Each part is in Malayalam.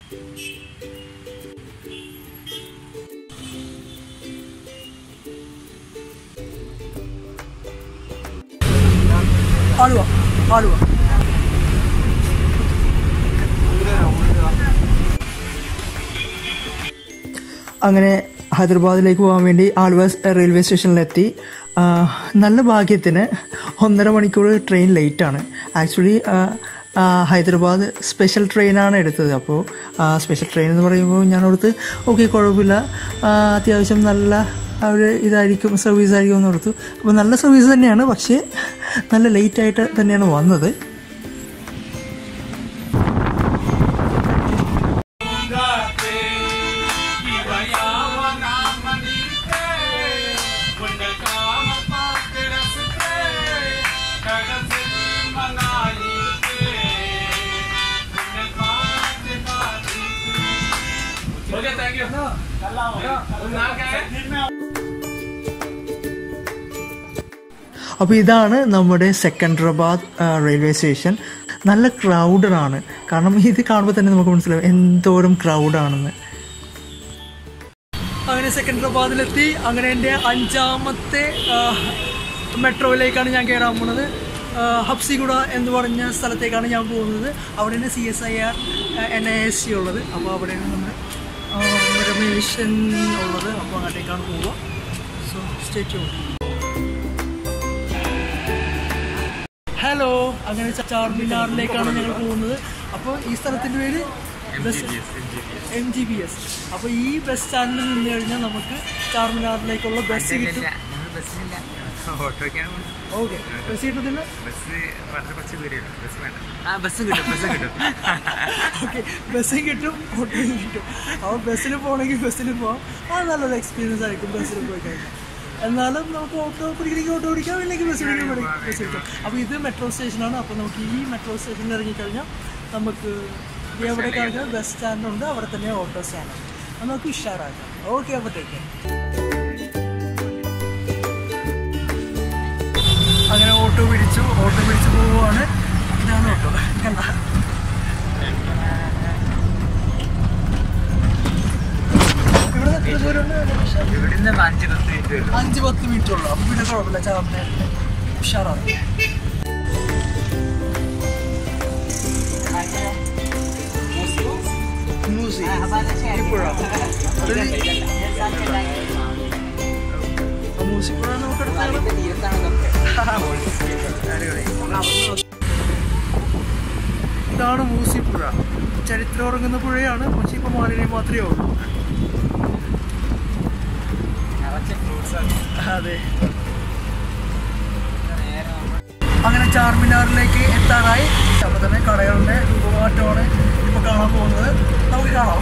ആലുവ ആലുവ അങ്ങനെ ഹൈദരാബാദിലേക്ക് പോകാൻ വേണ്ടി ആലുവ റെയിൽവേ സ്റ്റേഷനിലെത്തി ആ, നല്ല ഭാഗ്യത്തിന് ഒന്നര മണിക്കൂർ ട്രെയിൻ ലേറ്റാണ് ആക്ച്വലി ഹൈദരാബാദ് സ്പെഷ്യൽ ട്രെയിനാണ് എടുത്തത് അപ്പോൾ സ്പെഷ്യൽ ട്രെയിൻ എന്ന് പറയുമ്പോൾ ഞാൻ ഓർത്ത് ഓക്കെ കുഴപ്പമില്ല ആ, അത്യാവശ്യം നല്ല ഒരു ഇതായിരിക്കും സർവീസ് ആയിരിക്കും എന്ന് ഓർത്തു അപ്പോൾ നല്ല സർവീസ് തന്നെയാണ് പക്ഷേ നല്ല ലേറ്റായിട്ട് തന്നെയാണ് വന്നത് Okay, thank you. അപ്പോൾ ഇതാണ് നമ്മുടെ സെക്കൻഡറാബാദ് റെയിൽവേ സ്റ്റേഷൻ നല്ല ക്രൗഡഡ് ആണ് കാരണം ഇത് കാണുമ്പോൾ തന്നെ നമുക്ക് മനസ്സിലാവും എന്തോരം ക്രൗഡാണെന്ന് അങ്ങനെ സെക്കൻഡറാബാദിലെത്തി അങ്ങനെ എൻ്റെ അഞ്ചാമത്തെ ആ, മെട്രോയിലേക്കാണ് ഞാൻ കയറാൻ പോകുന്നത് ആ, ഹബ്സിഗുഡ എന്ന് പറഞ്ഞ സ്ഥലത്തേക്കാണ് ഞാൻ പോകുന്നത് അവിടെയാണ് C S I R N I S C ഉള്ളത് അപ്പോൾ അവിടെയാണ് നമ്മുടെ ആ, രമേശൻ ഉള്ളത് അപ്പോൾ അങ്ങോട്ടേക്കാണ് പോവുക സോ സ്റ്റേറ്റ് ഹലോ അങ്ങനെ ചാർമിനാറിലേക്കാണ് ഞങ്ങൾ പോകുന്നത് അപ്പോൾ ഈ സ്ഥലത്തിൻ്റെ പേര് എം ജി ബി എസ് അപ്പോൾ ഈ ബസ് സ്റ്റാൻഡിൽ നിന്ന് കഴിഞ്ഞാൽ നമുക്ക് ചാർമിനാറിലേക്കുള്ള ബസ് കിട്ടും ഓട്ടോക്കാണ് ഓക്കെ ബസ് കിട്ടത്തില്ല ബസ് വളരെ കുറച്ച് ദൂരെയുള്ളൂ ബസ് വേണ്ട ആ ബസ് കിട്ടും ബസ് കിട്ടും ഓക്കെ ബസ്സും കിട്ടും ഓട്ടോയും കിട്ടും അപ്പോൾ ബസ്സിൽ പോകണമെങ്കിൽ ബസ്സിൽ പോകാം അത് നല്ലൊരു എക്സ്പീരിയൻസ് ആയിരിക്കും ബസ്സിൽ പോയി കഴിഞ്ഞാൽ എന്നാലും നമുക്ക് ഓട്ടോ പിടിക്കണമെങ്കിൽ ഓട്ടോ പിടിക്കാം ഇല്ലെങ്കിൽ ബസ് പിടിക്കാൻ ബസ് പിടിക്കാം അപ്പോൾ ഇത് മെട്രോ സ്റ്റേഷനാണ് അപ്പോൾ നമുക്ക് ഈ മെട്രോ സ്റ്റേഷനിൽ ഇറങ്ങിക്കഴിഞ്ഞാൽ നമുക്ക് എവിടേക്ക് ഇറങ്ങിയാൽ ബസ് സ്റ്റാൻഡുണ്ട് അവിടെ തന്നെ ഓട്ടോ സ്റ്റാൻഡ് അത് നമുക്ക് ഉഷാറാക്കാം ഓക്കെ അപ്പോൾ ടേക്ക് അങ്ങനെ ഓട്ടോ പിടിച്ചു ഓട്ടോ പിടിച്ച് പോവുകയാണ് ഇതാണ് ഓട്ടോ കണ്ട ഇവിടെ എത്ര ദൂരമുണ്ട് ഇവിടുന്ന് അഞ്ച് പത്ത് മിനിറ്റ് വരും അഞ്ച് പത്ത് മിനിറ്റ് ഉള്ളു അപ്പൊ പിന്നെ കുഴപ്പമില്ല ചാർമിനാറിൽ ഉഷാറാണ് മൂസി. ഇപ്പോഴാ? അതൊരു- ആ മൂസിപ്പുഴ നമുക്ക് ഇതാണ് മൂസിപ്പുഴ ചരിത്രം ഉറങ്ങുന്ന പുഴയാണ് പക്ഷെ ഇപ്പൊ മാലിന്യം മാത്രമേ ഉള്ളൂ അതെ അങ്ങനെ ചാർമിനാറിലേക്ക് എത്താറായി അപ്പോൾ തന്നെ കടകളുടെ രൂപമാറ്റമാണ് ഇപ്പോൾ കാണാൻ പോകുന്നത് നമുക്ക് കാണാം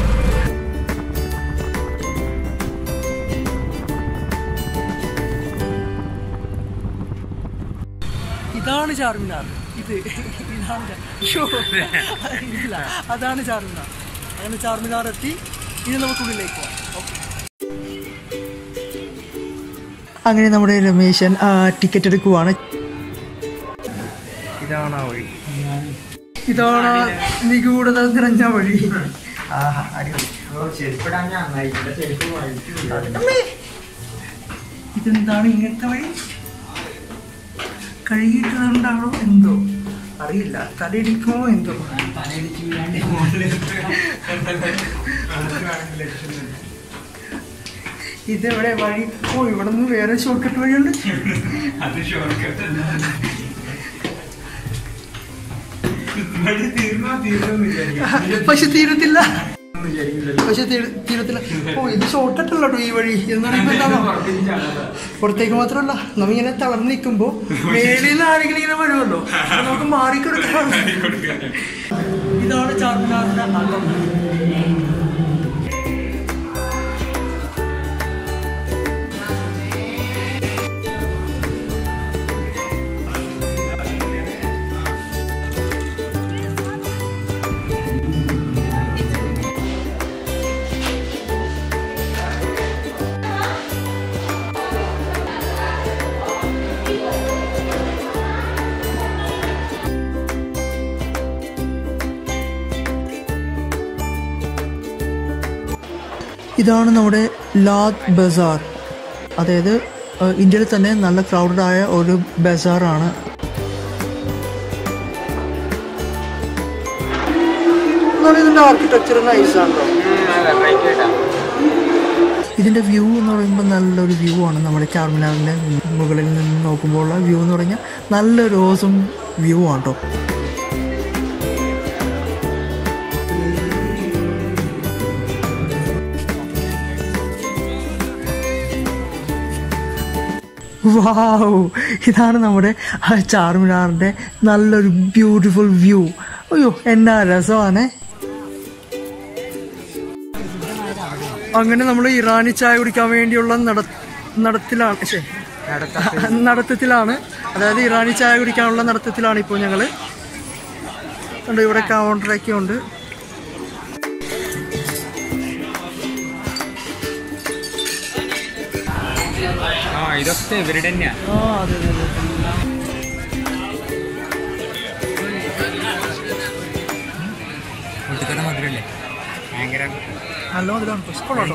ഇതാണ് ചാർമിനാർ ഇത് ഇതാണ് ചാ- ശ്ശോ. ഇല്ല അതാണ് ചാർമിനാർ അങ്ങനെ ചാർമിനാർ എത്തി ഇനി നമുക്കുള്ളിലേക്ക് പോകാം ഓക്കെ അങ്ങനെ നമ്മുടെ രമേശൻ ടിക്കറ്റ് എടുക്കുവാണ് ഇതാണ് ആ വഴി ഇതാണ് നിഗൂഢത നിറഞ്ഞ വഴി ആഹാ, അടിപൊളി. അമ്മേ. ഇതെന്താണ് ഇങ്ങനത്തെ വഴി കഴുകിയിട്ടുണ്ടാണോ എന്തോ അറിയില്ല തലയിടിക്കുമോ എന്തോ ഇതെവിടെ വഴി ഓ ഇവിടെ നിന്ന് വേറെ ഷോർട്ട് കട്ട് വഴിയുണ്ട് അത് ഷോർട്ട് തീർന്നോ തീർന്നു പക്ഷെ തീരത്തില്ല പക്ഷെ തീര- തീരത്തില്ല ഓ ഇത് ഷോർട്ട് കട്ട് അല്ലോ ഈ വഴി എന്നാണ് ഇപ്പൊ എന്താണോ പുറത്തേക്ക് മാത്രമല്ല നമ്മിങ്ങനെ തളർന്ന് നിൽക്കുമ്പോ മേളിൽ നിന്ന് ആരെങ്കിലും ഇങ്ങനെ വരുമല്ലോ അപ്പൊ നമുക്ക് മാറിക്കൊടുക്കണം ഇതാണ് ചാർമിനാറിന്റെ അകം ഇതാണ് നമ്മുടെ ലാദ് ബസാർ അതായത് ഏഹ്, ഇന്ത്യയിൽ തന്നെ നല്ല ക്രൗഡഡ് ആയ ഒരു ബസാറാണ് ഇതിന്റെ ആർക്കിടെക്ചർ നൈസാണല്ലോ ഇതിന്റെ വ്യൂ എന്ന് പറയുമ്പോൾ നല്ലൊരു വ്യൂ ആണ് നമ്മുടെ ചാർമിനാറിന്റെ മുകളിൽ നിന്ന് നോക്കുമ്പോൾ ഉള്ള വ്യൂ എന്ന് പറഞ്ഞാൽ നല്ലൊരു ഓസം വ്യൂ ആണ് കേട്ടോ വാവ് ഇതാണ് നമ്മുടെ ആ ചാർമിനാറിന്റെ നല്ലൊരു ബ്യൂട്ടിഫുൾ വ്യൂ അയ്യോ എന്നാ രസമാണ് അങ്ങനെ നമ്മൾ ഇറാനി ചായ കുടിക്കാൻ വേണ്ടിയുള്ള നട നടത്തിലാണ് ശ്ശെ, നടത്തത്തിലാണ് അതായത് ഇറാനി ചായ കുടിക്കാനുള്ള നടത്തത്തിലാണ് ഇപ്പോൾ ഞങ്ങൾ ഉണ്ട് ഇവിടെ കൗണ്ടറൊക്കെ ഉണ്ട് ആ ഇതൊക്കെ ഇവരുടെ തന്നെയാ ആ അതെ അതെ അതെ ഒട്ടുക്കട മധുരല്ലേ ഭയങ്കര നല്ല മധുരമാണ് സ്കൂളുണ്ടോ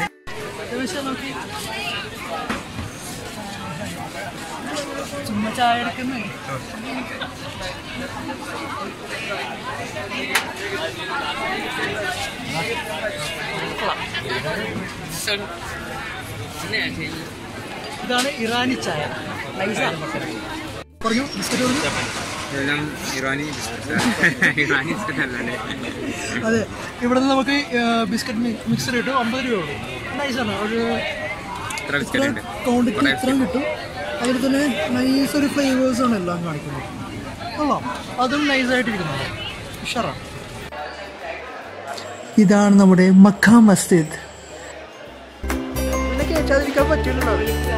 ചുമ്മാ ചായ എടുക്കുന്നേ ഇതാണ് ഇറാനി ചായ നൈസാണ് പറഞ്ഞു ബിസ്ക്കറ്റ് പറഞ്ഞു എല്ലാം ഇറാനി ബിസ്ക്കറ്റ് ഇറാനി ബിസ്ക്കറ്റ് അല്ലേ അതെ ഇവിടെ നിന്ന് നമുക്ക് ബിസ്ക്കറ്റ് മിക്സർ കിട്ടും അമ്പത് രൂപ ഉള്ളൂ നൈസാണ് ഒരു ഇത്ര ബിസ്ക്കറ്റ് ഉണ്ട് ക്വാണ്ടിറ്റി ഇത്രയും കിട്ടും അതിൽ തന്നെ നൈസ് ഒരു ഫ്ലേവേഴ്സ് ആണ് എല്ലാം കാണിക്കുന്നത് കൊള്ളാം അതും നൈസായിട്ടിരിക്കുന്നുണ്ട് ഉഷാറാണ് ഇതാണ് നമ്മുടെ മക്ക മസ്ജിദ് പിന്നെ കേട്ടാതിരിക്കാൻ പറ്റില്ലല്ലോ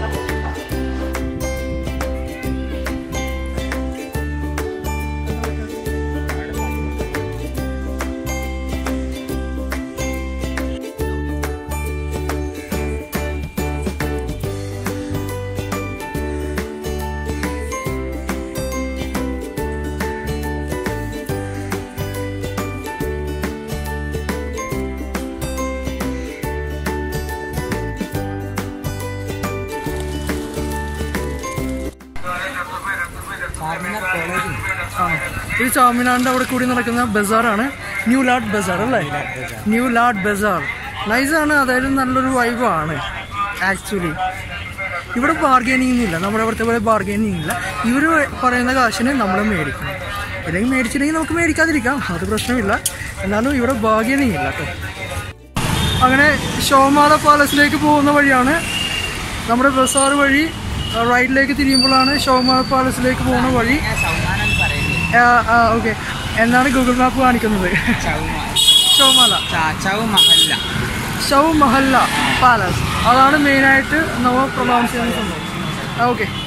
ഇത് ചാമിനാറിന്റെ അവിടെ കൂടി നടക്കുന്ന ബസാറാണ് ന്യൂ ലാഡ് ബസാർ അല്ലേ ന്യൂ ലാഡ് ബസാർ നൈസാണ് അതായത് നല്ലൊരു വൈബാണ് ആക്ച്വലി ഇവിടെ ബാർഗൈനിങ് ഇല്ല നമ്മുടെ അവിടുത്തെ പോലെ ബാർഗൈനിങ് ഇല്ല ഇവർ പറയുന്ന കാശിന് നമ്മൾ മേടിക്കണം അല്ലെങ്കിൽ മേടിച്ചില്ലെങ്കിൽ നമുക്ക് മേടിക്കാതിരിക്കാം അത് പ്രശ്നമില്ല എന്നാലും ഇവിടെ ബാർഗൈനിങ് ഇല്ല കേട്ടോ അങ്ങനെ ഷോമാല പാലസിലേക്ക് പോകുന്ന വഴിയാണ് നമ്മുടെ ബസാർ വഴി റൈറ്റിലേക്ക് തിരിയുമ്പോഴാണ് ഷോമാല പാലസിലേക്ക് പോകുന്ന വഴി ചൗമാനെന്ന് പറയുന്നത് ഓക്കെ എന്നാണ് ഗൂഗിൾ മാപ്പ് കാണിക്കുന്നത് ചൗമ ഷോമാല ചൗ മഹല്ല ഷൗ മഹല്ല പാലസ് അതാണ് മെയിനായിട്ട് നമ്മൾ പ്രൊനൗൺസ് ചെയ്യുന്ന സംഭവം ഓക്കെ